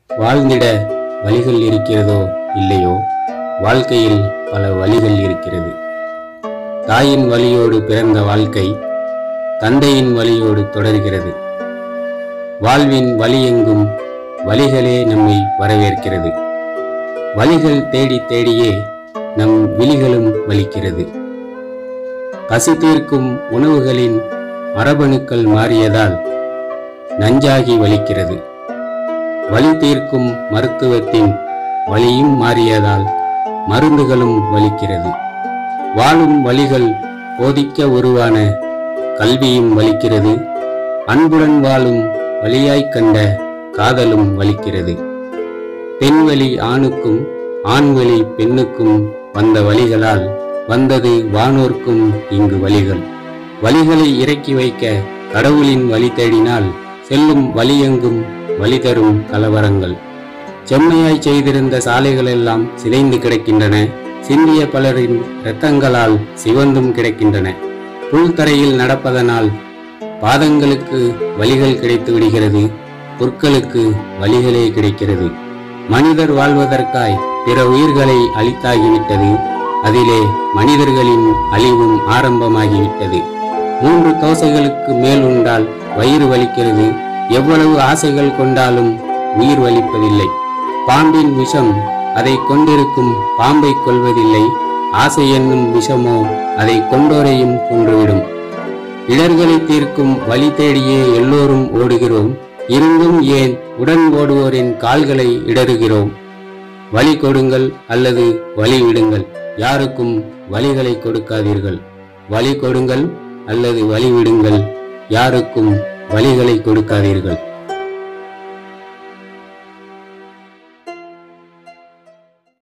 வாழ்ந்திட வழிகள் இருக்கிறதோ இல்லையோ வாழ்க்கையில் பல வழிகள் இருக்கிறது தாயின் வழியோடு பிறந்த வாழ்க்கை தந்தையின் வழியோடு தொடர்கிறது வாழ்வின் வழியெங்கும் வழிகளே நம்மை வரவேற்கிறது வழிகள் தேடி தேடியே நம் விழிகளும் வலிக்கிறது பசி தீர்க்கும் உணவுகளின் மரபணுக்கள் மாறியதால் நஞ்சாகி வலிக்கிறது வலி தீர்க்கும் மருத்துவத்தின் வலியும் மாறியதால் மருந்துகளும் வலிக்கிறது வாழும் வழிகள் போதிக்க உருவான கல்வியும் வலிக்கிறது அன்புடன் வாழும் வழியாய்க் கண்ட காதலும் வலிக்கிறது பெண்வழி ஆணுக்கும் ஆண்வழி பெண்ணுக்கும் வந்த வழிகளால் வந்தது வானோர்க்கும் இங்கு வழிகள் வழிகளை இறக்கி வைக்க கடவுளின் வழி தேடினால் செல்லும் வழியெங்கும் வழி தரும் கலவரங்கள் செம்மையாய் செய்திருந்த சாலைகளெல்லாம் சிதைந்து கிடக்கின்றன சிந்திய பலரின் இரத்தங்களால் சிவந்தும் கிடக்கின்றன புல்தரையில் நடப்பதனால் பாதங்களுக்கு வழிகள் கிடைத்து விடுகிறது புற்களுக்கு வழிகளே கிடைக்கிறது மனிதர் வாழ்வதற்காய் பிற உயிர்களை அழித்தாகிவிட்டது அதிலே மனிதர்களின் அழிவும் ஆரம்பமாகிவிட்டது மூன்று தோசைகளுக்கு மேல் உண்டால் வயிறு வலிக்கிறது எவ்வளவு ஆசைகள் கொண்டாலும் உயிர் வலிப்பதில்லை பாம்பின் விஷம் அதை கொண்டிருக்கும் பாம்பை கொல்வதில்லை ஆசை என்னும் விஷமோ அதை கொண்டோரையும் கொன்றுவிடும் இடர்களை தீர்க்கும் வழி தேடியே எல்லோரும் ஓடுகிறோம் இருந்தும் ஏன் உடன் ஓடுவோரின் கால்களை இடறுகிறோம் வழி கொடுங்கள் அல்லது வழி விடுங்கள் யாருக்கும் வழிகளை கொடுக்காதீர்கள் வழி கொடுங்கள் அல்லது வழி விடுங்கள் யாருக்கும் வழிகளை கொடுக்காதீர்கள்